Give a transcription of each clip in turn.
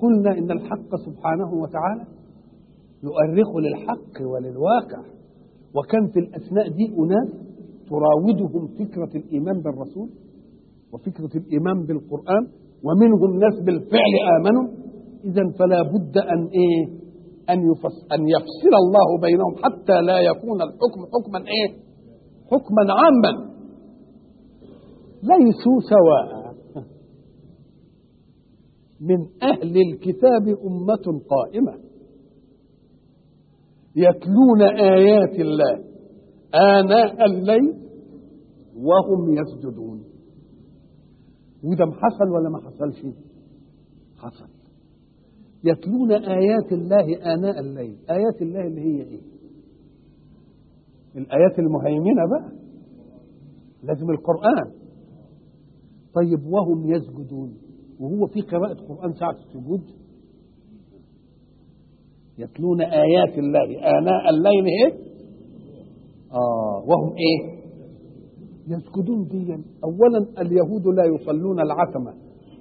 قلنا إن الحق سبحانه وتعالى يؤرخ للحق وللواقع وكان في الأثناء دي أناس تراودهم فكرة الإيمان بالرسول وفكرة الإيمان بالقرآن ومنهم ناس بالفعل آمنوا إذا فلا بد أن إيه أن يفصل أن يفصل الله بينهم حتى لا يكون الحكم حكما إيه حكما عاما ليسوا سواء من أهل الكتاب أمة قائمة يتلون آيات الله آناء الليل وهم يسجدون وده حصل ولا ما حصلش حصل يتلون آيات الله آناء الليل آيات الله اللي هي إيه الآيات المهيمنة بقى لازم القرآن طيب وهم يسجدون وهو في قراءة قرآن ساعة السجود يتلون آيات الله آناء الليل إيه آه وهم إيه يسجدون ديا أولا اليهود لا يصلون العتمة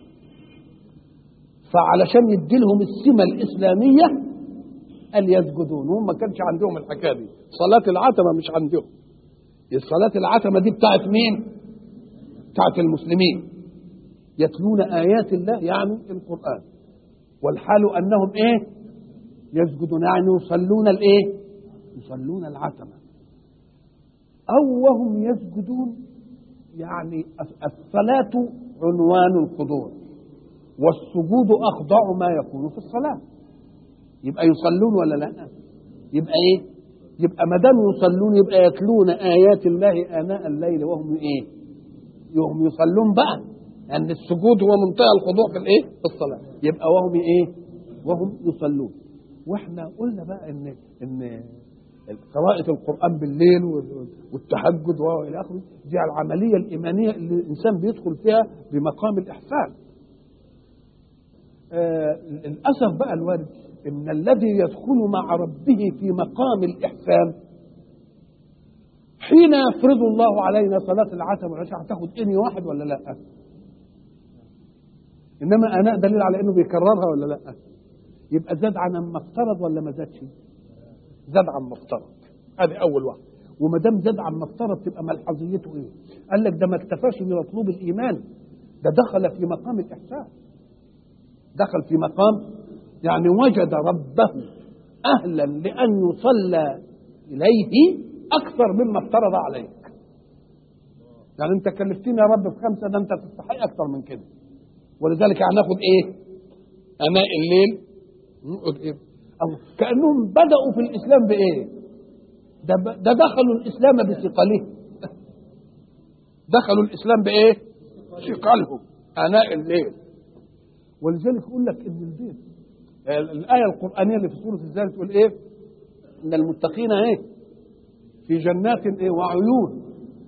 فعلشان يديلهم السمة الإسلامية قال يسجدون هم ما كانش عندهم الحكاية دي صلاة العتمة مش عندهم الصلاة العتمة دي بتاعت مين بتاعت المسلمين يتلون آيات الله يعني القرآن والحال أنهم إيه يسجدون يعني يصلون الإيه يصلون العتمة أو وهم يسجدون يعني الصلاة عنوان الخضوع والسجود أخضع ما يكون في الصلاة يبقى يصلون ولا لا يبقى إيه يبقى ما دام يصلون يبقى يتلون آيات الله آناء الليل وهم إيه وهم يصلون بقى لأن يعني السجود هو منتهى الخضوع في الإيه في الصلاة يبقى وهم إيه وهم يصلون واحنا قلنا بقى ان ان قراءة القرآن بالليل والتهجد والى اخره دي العملية الإيمانية اللي الإنسان بيدخل فيها بمقام الإحسان. آه الأسف بقى الوارد إن الذي يدخل مع ربه في مقام الإحسان حين يفرض الله علينا صلاة العتمة والعشاء هتاخد إني واحد ولا لا؟ إنما أناء دليل على إنه بيكررها ولا لا؟ يبقى زاد عن ما افترض ولا ما زادش؟ زاد عن ما افترض هذه أول واحد وما دام زاد عن ما افترض تبقى ملحظيته إيه؟ قال لك ده ما اكتفاش بمطلوب الإيمان ده دخل في مقام الإحسان دخل في مقام يعني وجد ربه أهلا لأن يصلى إليه أكثر مما افترض عليك يعني أنت كلفتني يا رب بخمسة ده أنت تستحق أكثر من كده ولذلك هناخد إيه؟ أناء الليل نقعد ايه او كانهم بداوا في الاسلام بايه ده, ده دخلوا الاسلام بثقله دخلوا الاسلام بايه ثقلهم اناء الليل ولذلك يقول لك ان البيت الايه القرانيه اللي في سوره الزال تقول ايه ان المتقين ايه في جنات ايه وعيون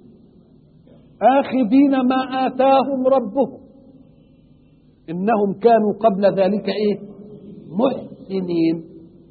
اخذين ما اتاهم ربهم انهم كانوا قبل ذلك ايه محسنين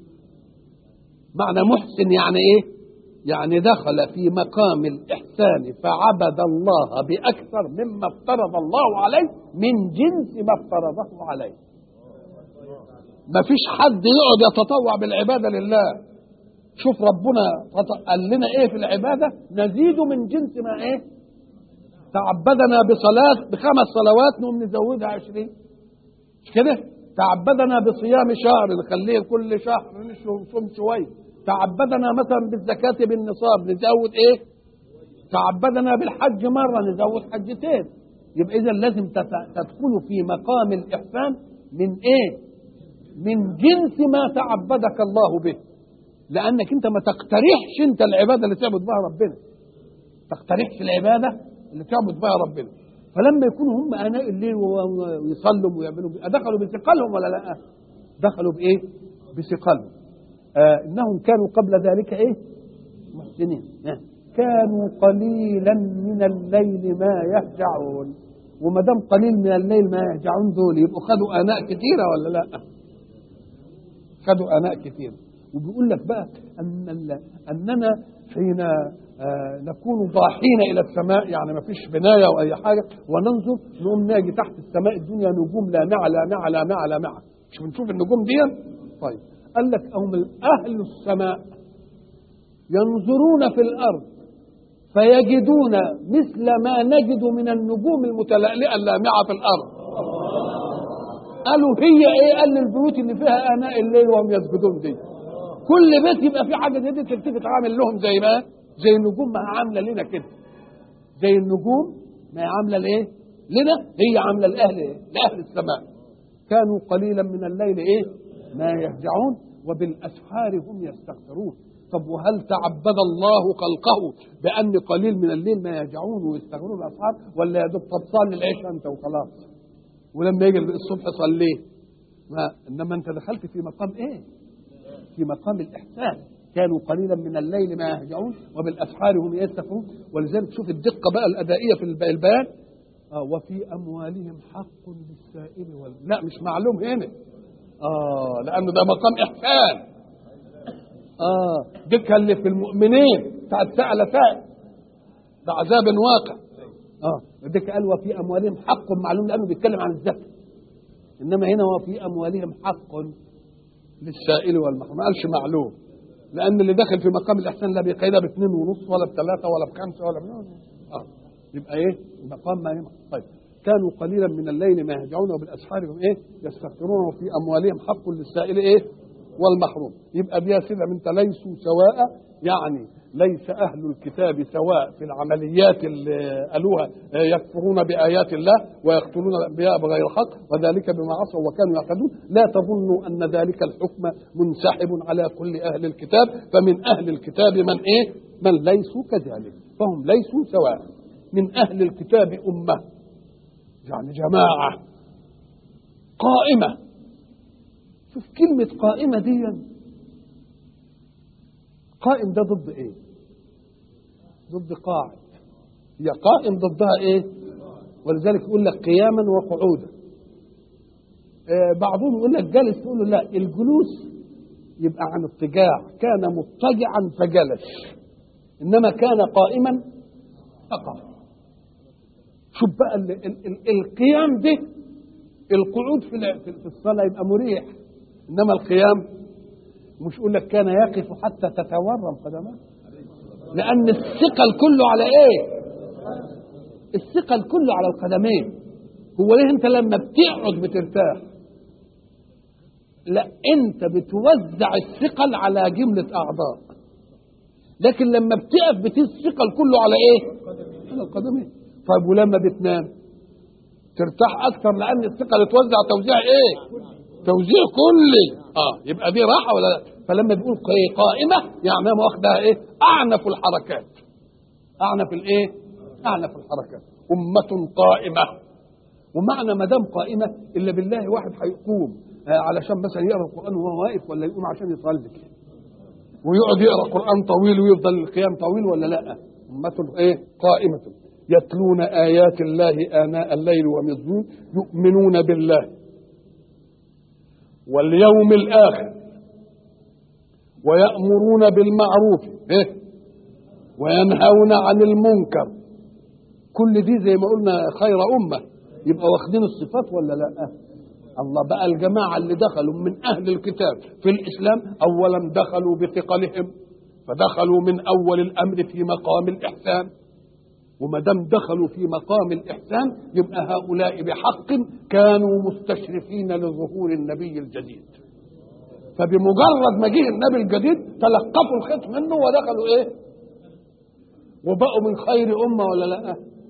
معنى محسن يعني ايه يعني دخل في مقام الإحسان فعبد الله بأكثر مما افترض الله عليه من جنس ما افترضه عليه ما فيش حد يقعد يتطوع بالعبادة لله شوف ربنا قال لنا ايه في العبادة نزيد من جنس ما ايه تعبدنا بصلاة بخمس صلوات نقوم نزودها عشرين مش كده تعبدنا بصيام شهر نخليه كل شهر نصوم شويه تعبدنا مثلا بالزكاة بالنصاب نزود ايه تعبدنا بالحج مرة نزود حجتين يبقى إذا لازم تدخل في مقام الإحسان من إيه؟ من جنس ما تعبدك الله به لأنك أنت ما تقترحش أنت العبادة اللي تعبد بها ربنا تقترحش العبادة اللي تعبد بها ربنا فلما يكونوا هم اناء الليل ويصلوا ويعملوا دخلوا بثقلهم ولا لا؟ دخلوا بايه؟ بثقلهم. آه انهم كانوا قبل ذلك ايه؟ محسنين. آه. كانوا قليلا من الليل ما يهجعون. وما دام قليل من الليل ما يهجعون دول يبقوا خدوا اناء كثيره ولا لا؟ خدوا اناء كثيره. وبيقول لك بقى ان اننا حين آه نكون ضاحين الى السماء يعني ما فيش بنايه او اي حاجه وننظر نقوم ناجي تحت السماء الدنيا نجوم لامعه لامعه لامعه لامعه مش بنشوف النجوم دي طيب قال لك هم اهل السماء ينظرون في الارض فيجدون مثل ما نجد من النجوم المتلألئة اللامعة في الأرض قالوا هي ايه قال البيوت اللي فيها آناء الليل وهم يسجدون دي كل بيت يبقى في حاجة زي دي تلتفت عامل لهم زي ما زي النجوم ما هي عاملة لنا كده زي النجوم ما هي عاملة لايه لنا هي عاملة لأهل إيه؟ لأهل السماء كانوا قليلا من الليل ايه ما يهجعون وبالأسحار هم يستغفرون طب وهل تعبد الله خلقه بأن قليل من الليل ما يهجعون ويستغفرون الأسحار ولا يا دوب طب صلي العشاء أنت وخلاص ولما يجي الصبح صليه ما إنما أنت دخلت في مقام إيه في مقام الإحسان كانوا قليلا من الليل ما يهجعون وبالأسحار هم يستغفرون ولذلك شوف الدقة بقى الأدائية في البيان آه وفي أموالهم حق للسائل وال... لا مش معلوم هنا آه لأنه ده مقام إحسان آه دي اللي في المؤمنين بتاعت سأل سائل ده عذاب واقع اه ديك قال وفي أموالهم حق معلوم لأنه بيتكلم عن الزكاة إنما هنا وفي أموالهم حق للسائل والمحروم ما قالش معلوم لأن اللي داخل في مقام الإحسان لا بيقيدها باثنين ونص ولا بثلاثة ولا بخمسة ولا بنص. اه يبقى إيه مقام ما ينفع طيب كانوا قليلا من الليل ما يهجعون وبالاسحار هم ايه يستغفرون وفي اموالهم حق للسائل ايه والمحروم يبقى دي سيدة انت ليسوا سواء يعني ليس اهل الكتاب سواء في العمليات اللي قالوها يكفرون بايات الله ويقتلون الانبياء بغير حق وذلك بما عصوا وكانوا يعتدون لا تظنوا ان ذلك الحكم منسحب على كل اهل الكتاب فمن اهل الكتاب من ايه من ليسوا كذلك فهم ليسوا سواء من اهل الكتاب امه يعني جماعة قائمة شوف كلمة قائمة دي قائم ده ضد ايه ضد قاعد هي قائم ضدها ايه ولذلك يقول لك قياما وقعودا آه بعضهم يقول لك جالس تقول له لا الجلوس يبقى عن اضطجاع كان مضطجعا فجلس انما كان قائما فقط شوف بقى ال ال ال القيام ده القعود في في الصلاه يبقى مريح انما القيام مش يقول لك كان يقف حتى تتورم قدماه لان الثقل كله على ايه الثقل كله على القدمين هو ليه انت لما بتقعد بترتاح لا انت بتوزع الثقل على جمله اعضاء لكن لما بتقف بتقيس الثقل كله على ايه على القدمين طيب ولما بتنام ترتاح اكثر لان الثقل توزع توزيع ايه توزيع كلي اه يبقى دي راحه ولا لا فلما بيقول قائمه يعني واخدها ايه اعنف الحركات اعنف الايه اعنف الحركات امه قائمه ومعنى ما دام قائمه الا بالله واحد هيقوم آه علشان مثلا يقرا القران وهو واقف ولا يقوم عشان يصلي ويقعد يقرا قران طويل ويفضل القيام طويل ولا لا امه ايه قائمه يتلون آيات الله آناء الليل وهم يسجدون يؤمنون بالله واليوم الآخر ويأمرون بالمعروف إيه؟ وينهون عن المنكر كل دي زي ما قلنا خير أمة يبقى واخدين الصفات ولا لا الله بقى الجماعة اللي دخلوا من أهل الكتاب في الإسلام أولا دخلوا بثقلهم فدخلوا من أول الأمر في مقام الإحسان وما دام دخلوا في مقام الإحسان يبقى هؤلاء بحق كانوا مستشرفين لظهور النبي الجديد فبمجرد ما جه النبي الجديد تلقفوا الخيط منه ودخلوا ايه وبقوا من خير أمة ولا لا